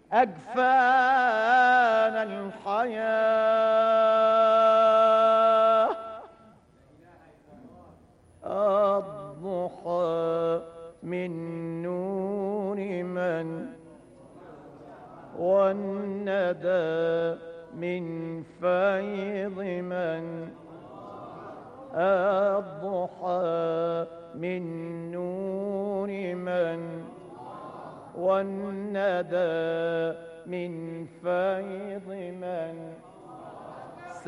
أجفان الحياة الضحى من نور من والندى من فيض من الضحى من نور من والندى من فيض من